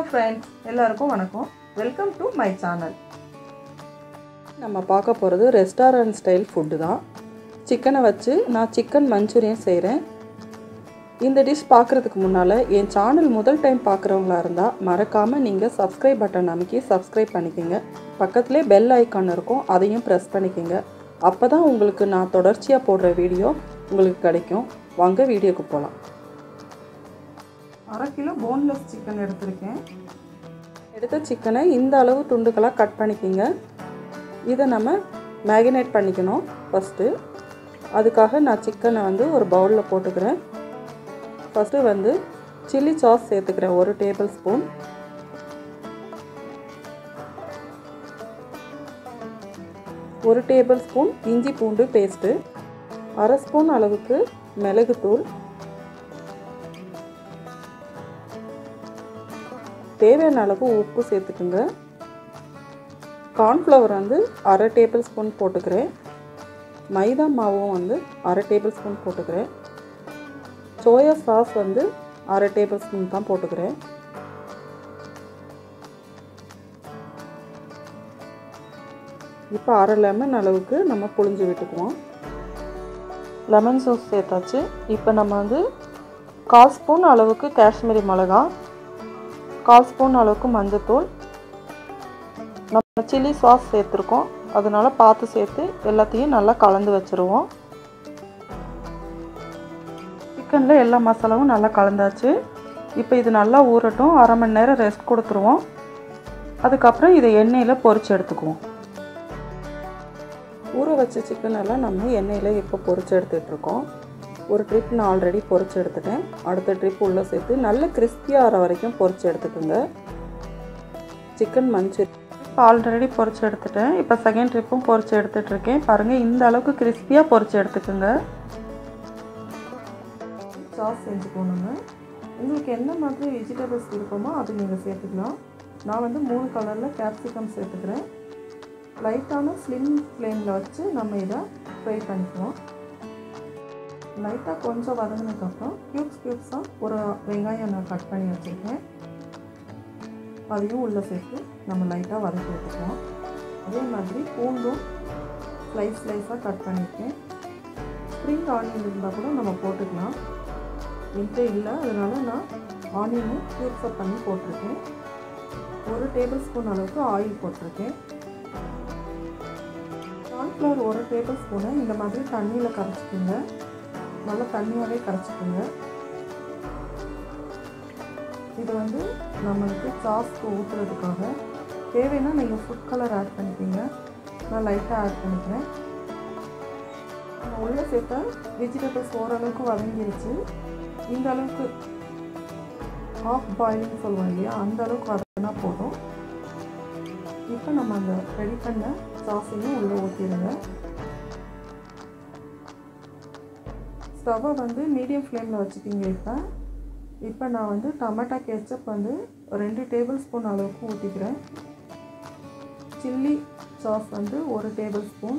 friends எல்லாருக்கும் வணக்கம் welcome to my channel நம்ம பார்க்க போகிறது ரெஸ்டாரண்ட் ஸ்டைல் ஃபுட்டு தான் சிக்கனை வச்சு நான் சிக்கன் மஞ்சூரியன் செய்கிறேன் இந்த டிஷ் பார்க்குறதுக்கு முன்னால் என் சேனல் முதல் டைம் பார்க்குறவங்களா இருந்தால் மறக்காமல் நீங்கள் சப்ஸ்கிரைப் பட்டன் அமைக்கி சப்ஸ்கிரைப் பண்ணிக்கோங்க பக்கத்துலேயே பெல் ஐக்கான் இருக்கும் அதையும் ப்ரெஸ் பண்ணிக்கோங்க அப்போ தான் உங்களுக்கு நான் தொடர்ச்சியாக போடுற வீடியோ உங்களுக்கு கிடைக்கும் வாங்க வீடியோக்கு போகலாம் அரை கிலோ போன்லெஸ் சிக்கன் எடுத்திருக்கேன் எடுத்த சிக்கனை இந்த அளவு துண்டுகளாக கட் பண்ணிக்கோங்க இதை நம்ம மேகினேட் பண்ணிக்கணும் ஃபஸ்ட்டு அதுக்காக நான் சிக்கனை வந்து ஒரு பவுலில் போட்டுக்கிறேன் ஃபஸ்ட்டு வந்து சில்லி சாஸ் சேர்த்துக்கிறேன் ஒரு டேபிள் ஸ்பூன் ஒரு டேபிள் ஸ்பூன் இஞ்சி பூண்டு பேஸ்ட்டு அரை ஸ்பூன் அளவுக்கு மிளகுத்தூள் தேவையான அளவு உப்பு சேர்த்துக்குங்க கார்ன்ஃப்ளவர் வந்து அரை டேபிள் ஸ்பூன் போட்டுக்கிறேன் மைதா மாவும் வந்து அரை டேபிள் ஸ்பூன் போட்டுக்கிறேன் சோயா சாஸ் வந்து அரை டேபிள் ஸ்பூன் தான் போட்டுக்கிறேன் இப்போ அரை லெமன் அளவுக்கு நம்ம புழிஞ்சு விட்டுக்குவோம் லெமன் சூஸ் சேர்த்தாச்சு இப்போ நம்ம வந்து கால் ஸ்பூன் அளவுக்கு காஷ்மீரி மிளகா கால் ஸ்பூன் அளவுக்கு மஞ்சத்தூள் நம்ம சில்லி சாஸ் சேர்த்துருக்கோம் அதனால் பார்த்து சேர்த்து எல்லாத்தையும் நல்லா கலந்து வச்சுருவோம் சிக்கனில் எல்லா மசாலாவும் நல்லா கலந்தாச்சு இப்போ இது நல்லா ஊறட்டும் அரை மணி நேரம் ரெஸ்ட் கொடுத்துருவோம் அதுக்கப்புறம் இதை எண்ணெயில் பொரிச்சு எடுத்துக்குவோம் ஊற வச்ச சிக்கன் எல்லாம் நம்ம எண்ணெயில் இப்போ பொரிச்சு எடுத்துகிட்ருக்கோம் ஒரு ட்ரிப் நான் ஆல்ரெடி பொரிச்சு எடுத்துட்டேன் அடுத்த ட்ரிப் உள்ளே சேர்த்து நல்ல கிறிஸ்பியாக ஆகிற வரைக்கும் பொரிச்சு எடுத்துக்கோங்க சிக்கன் மஞ்சூரி இப்போ ஆல்ரெடி பொரிச்சு எடுத்துட்டேன் இப்போ செகண்ட் ட்ரிப்பும் பொரிச்சு எடுத்துகிட்ருக்கேன் பாருங்கள் இந்த அளவுக்கு கிறிஸ்பியாக பொரிச்சு எடுத்துக்கோங்க சாஸ் செஞ்சுக்கோங்க நம்ம உங்களுக்கு என்ன மாதிரி வெஜிடபிள்ஸ் விருப்பமோ அது நீங்கள் சேர்த்துக்கலாம் நான் வந்து மூணு கலரில் கேப்சிகம் சேர்த்துக்கிறேன் லைட்டான ஸ்லிம் ஃப்ளேமில் வச்சு நம்ம இதை ஃப்ரை பண்ணிக்குவோம் லைட்டாக கொஞ்சம் வதங்கினதுக்கப்புறம் க்யூப்ஸ் க்யூப்ஸாக ஒரு வெங்காயம் நான் கட் பண்ணி வச்சுருக்கேன் அதையும் உள்ளே சேர்த்து நம்ம லைட்டாக வதக்கி விட்டுக்குவோம் அதே மாதிரி பூண்டும் ஸ்லைஸ் ஸ்லைஸாக கட் பண்ணியிருக்கேன் ஸ்ப்ரிங் ஆனியன் இருந்தால் கூட நம்ம போட்டுக்கலாம் என்கிட்ட இல்லை அதனால் நான் ஆனியனும் க்யூப்ஸாக பண்ணி போட்டிருக்கேன் ஒரு டேபிள் ஸ்பூன் அளவுக்கு ஆயில் போட்டிருக்கேன் கார்ன்ஃப்ளவர் ஒரு டேபிள் ஸ்பூனை இந்த மாதிரி தண்ணியில் கரைச்சிக்கோங்க நல்லா தண்ணியாகவே கரைச்சிக்கோங்க இது வந்து நம்மளுக்கு சாஸ்க்கு ஊற்றுறதுக்காக தேவைன்னா நீங்கள் ஃபுட் கலர் ஆட் பண்ணிக்கிங்க நான் லைட்டாக ஆட் பண்ணிக்கிறேன் நம்ம உள்ளே சேர்த்த வெஜிடபிள்ஸ் ஓரளவுக்கு வதங்கிருச்சு இந்த அளவுக்கு ஆஃப் பாயிலிங் சொல்லுவோம் இல்லையா அந்த அளவுக்கு வதங்கினா போதும் இப்போ நம்ம அந்த ரெடி பண்ண சாஸையும் உள்ளே ஊற்றிடுங்க ஸ்டவ்வை வந்து மீடியம் ஃப்ளேமில் வச்சுக்கிங்க இப்போ இப்போ நான் வந்து டமாட்டா கெச்சப் வந்து ரெண்டு டேபிள் ஸ்பூன் அளவுக்கு ஊற்றிக்கிறேன் சில்லி சாஸ் வந்து ஒரு டேபிள் ஸ்பூன்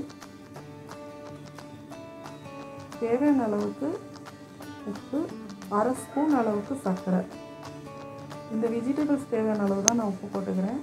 தேவையான அளவுக்கு உப்பு அரை ஸ்பூன் அளவுக்கு சர்க்கரை இந்த வெஜிடபிள்ஸ் தேவையான அளவு தான் நான் உப்பு போட்டுக்கிறேன்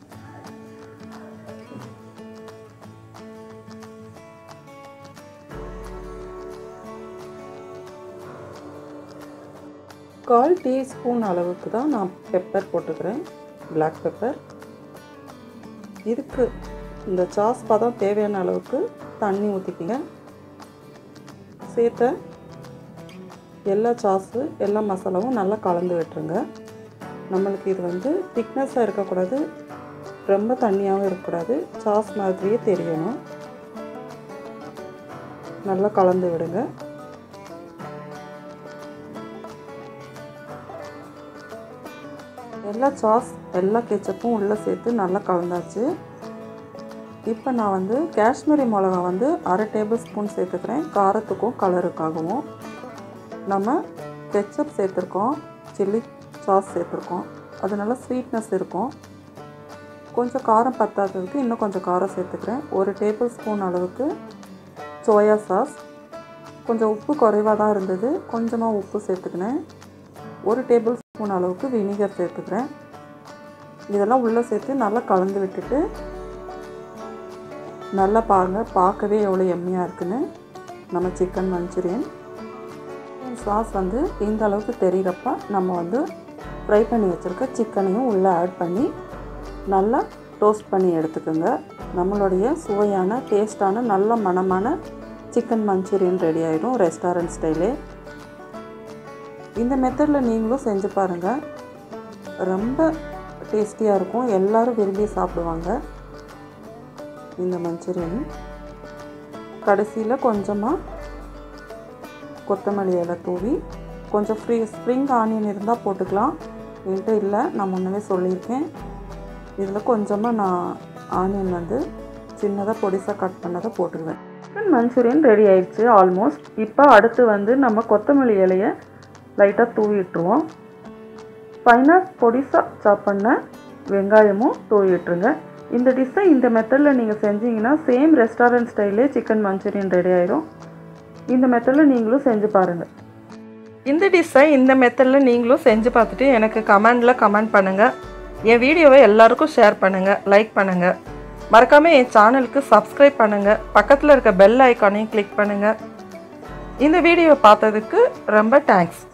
கால் டீஸ்பூன் அளவுக்கு தான் நான் பெப்பர் போட்டுக்கிறேன் பிளாக் பெப்பர் இதுக்கு இந்த சாஸ் பதம் தேவையான அளவுக்கு தண்ணி ஊற்றிக்கிங்க சேர்த்த எல்லா சாஸு எல்லா மசாலாவும் நல்லா கலந்து விட்டுருங்க நம்மளுக்கு இது வந்து திக்னஸாக இருக்கக்கூடாது ரொம்ப தண்ணியாகவும் இருக்கக்கூடாது சாஸ் மாதிரியே தெரியணும் நல்லா கலந்து விடுங்க எல்லா சாஸ் எல்லா கெச்சப்பும் உள்ளே சேர்த்து நல்லா கலந்தாச்சு இப்போ நான் வந்து காஷ்மீரி மிளகா வந்து அரை டேபிள் ஸ்பூன் சேர்த்துக்கிறேன் காரத்துக்கும் கலருக்காகவும் நம்ம கெச்சப் சேர்த்துருக்கோம் சில்லி சாஸ் சேர்த்துருக்கோம் அதனால ஸ்வீட்னஸ் இருக்கும் கொஞ்சம் காரம் பத்தாததுக்கு இன்னும் கொஞ்சம் காரம் சேர்த்துக்கிறேன் ஒரு டேபிள் ஸ்பூன் அளவுக்கு சோயா சாஸ் கொஞ்சம் உப்பு குறைவாக தான் இருந்தது கொஞ்சமாக உப்பு சேர்த்துக்கினேன் ஒரு டேபிள் ஸ்பூன் அளவுக்கு வினிகர் சேர்த்துக்கிறேன் இதெல்லாம் உள்ளே சேர்த்து நல்லா கலந்து விட்டுட்டு நல்லா பாருங்கள் பார்க்கவே எவ்வளோ எம்மியாக இருக்குன்னு நம்ம சிக்கன் மஞ்சூரியன் சாஸ் வந்து இந்த அளவுக்கு தெரிகிறப்ப நம்ம வந்து ஃப்ரை பண்ணி வச்சுருக்க சிக்கனையும் உள்ளே ஆட் பண்ணி நல்லா டோஸ்ட் பண்ணி எடுத்துக்கோங்க நம்மளுடைய சுவையான டேஸ்டான நல்ல மணமான சிக்கன் மஞ்சூரியன் ரெடி ஆகிடும் ரெஸ்டாரண்ட் ஸ்டைலே இந்த மெத்தடில் நீங்களும் செஞ்சு பாருங்கள் ரொம்ப டேஸ்டியாக இருக்கும் எல்லோரும் விரும்பி சாப்பிடுவாங்க இந்த மஞ்சூரியன் கடைசியில் கொஞ்சமாக கொத்தமல்லி இலை தூவி கொஞ்சம் ஃப்ரீ ஸ்ப்ரிங் ஆனியன் இருந்தால் போட்டுக்கலாம் என்கிட்ட இல்லை நான் முன்னவே சொல்லியிருக்கேன் இதில் கொஞ்சமாக நான் ஆனியன் வந்து சின்னதாக பொடிசாக கட் பண்ணதை போட்டுருவேன் சிக்கன் மஞ்சூரியன் ரெடி ஆயிடுச்சு ஆல்மோஸ்ட் இப்போ அடுத்து வந்து நம்ம கொத்தமல்லி இலையை லைட்டாக தூவி விட்டுருவோம் ஃபைனாக பொடிசாக சாப் பண்ண வெங்காயமும் தூவி விட்டுருங்க இந்த டிஷ்ஷை இந்த மெத்தடில் நீங்கள் செஞ்சீங்கன்னா சேம் ரெஸ்டாரண்ட் ஸ்டைலே சிக்கன் மஞ்சூரியன் ரெடி ஆயிரும் இந்த மெத்தடில் நீங்களும் செஞ்சு பாருங்கள் இந்த டிஷ்ஷை இந்த மெத்தடில் நீங்களும் செஞ்சு பார்த்துட்டு எனக்கு கமெண்டில் கமெண்ட் பண்ணுங்கள் என் வீடியோவை எல்லாருக்கும் ஷேர் பண்ணுங்கள் லைக் பண்ணுங்கள் மறக்காமல் என் சேனலுக்கு சப்ஸ்கிரைப் பண்ணுங்கள் பக்கத்தில் இருக்க பெல் ஐக்கானையும் கிளிக் பண்ணுங்கள் இந்த வீடியோவை பார்த்ததுக்கு ரொம்ப தேங்க்ஸ்